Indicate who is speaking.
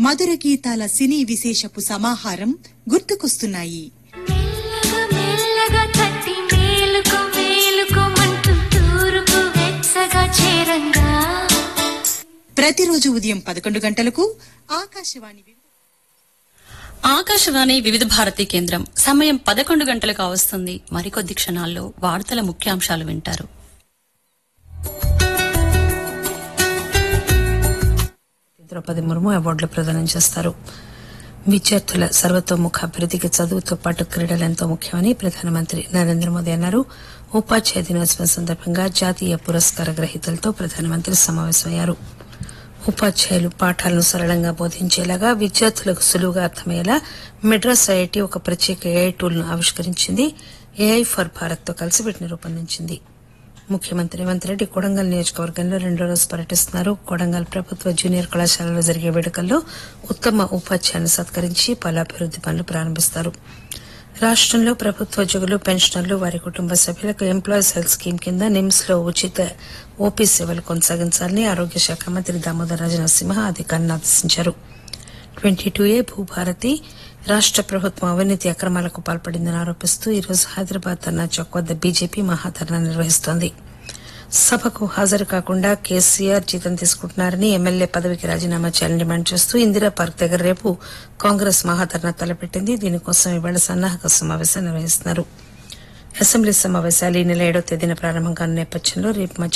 Speaker 1: మధుర గీతాల సినీ విశేషపు సమాహారం గుర్తుకొస్తున్నాయి
Speaker 2: మెల్లగా మెల్లగా తట్టి మేలుకో మేలుకోమంటూ తూరుకు వెచ్చగా చేరంగా
Speaker 1: ప్రతిరోజు ఉదయం పదకొండు గంటలకు ఆకాశవాణి వివిధ
Speaker 3: ఆకాశవాణి వివిధ భారతి కేంద్రం సమయం పదకొండు గంటలకు వస్తుంది మరికొద్ది క్షణాల్లో వార్తల ముఖ్యాంశాలు వింటారు
Speaker 4: ద్రౌపది ముర్ము అవార్డులు ప్రదానం చేస్తారు విద్యార్థుల సర్వతోముఖ అభివృద్ధికి చదువుతో పాటు క్రీడలు ఎంతో ముఖ్యమని ప్రధానమంత్రి నరేంద్ర మోదీ అన్నారు ఉపాధ్యాయ దినోత్సవం సందర్భంగా జాతీయ పురస్కార గ్రహీతలతో ప్రధానమంత్రి సమావేశమయ్యారు ఉపాధ్యాయులు పాఠాలను సరళంగా బోధించేలాగా విద్యార్థులకు సులువుగా అర్థమయ్యేలా మెడ్రాస్ ఐఐటి ఒక ప్రత్యేక ఏఐ టూల్ ను ఆవిష్కరించింది ఏఐ ఫర్ భారత్ తో కలిసి వీటిని రూపొందించింది ముఖ్యమంత్రి రేవంత్ రెడ్డి కొడంగల్ నియోజకవర్గంలో రెండో రోజు పర్యటిస్తున్నారు కొడంగల్ ప్రభుత్వ జూనియర్ కళాశాలలో జరిగే వేడుకల్లో ఉత్తమ ఉపాధ్యాయులను సత్కరించి పలు అభివృద్ది పనులు ప్రారంభిస్తారు రాష్టంలో ప్రభుత్వోద్యోగులు పెన్షనర్లు వారి కుటుంబ సభ్యులకు ఎంప్లాయీస్ హెల్త్ స్కీమ్ కింద నిమ్స్ లో ఉచిత ఓపీ సేవలు కొనసాగించాలని ఆరోగ్య శాఖ మంత్రి దామోదర్ రాజనరసింహ అధికారులను ఆదేశించారు ట్వంటీ టూ ఏ భూభారతి రాష్ట ప్రభుత్వం అవినీతి అక్రమాలకు పాల్పడిందని ఆరోపిస్తూ ఈరోజు హైదరాబాద్ ధర్నా చౌక్ వద్ద బీజేపీ మహాధర్నా నిర్వహిస్తోంది సభకు హాజరు కాకుండా కేసీఆర్ జీతం తీసుకుంటున్నారని ఎమ్మెల్యే పదవికి రాజీనామా చేయాలని డిమాండ్ చేస్తూ ఇందిరా పార్క్ దగ్గర రేపు కాంగ్రెస్ మహాధర్నా తలపెట్టింది దీనికోసం ఇవాళ సన్నాహక సమావేశం నిర్వహిస్తున్నారు అసెంబ్లీ సమావేశాలు ఈ నెల ఏడో తేదీన ప్రారంభం కానున్న నేపథ్యంలో రేపు మధ్య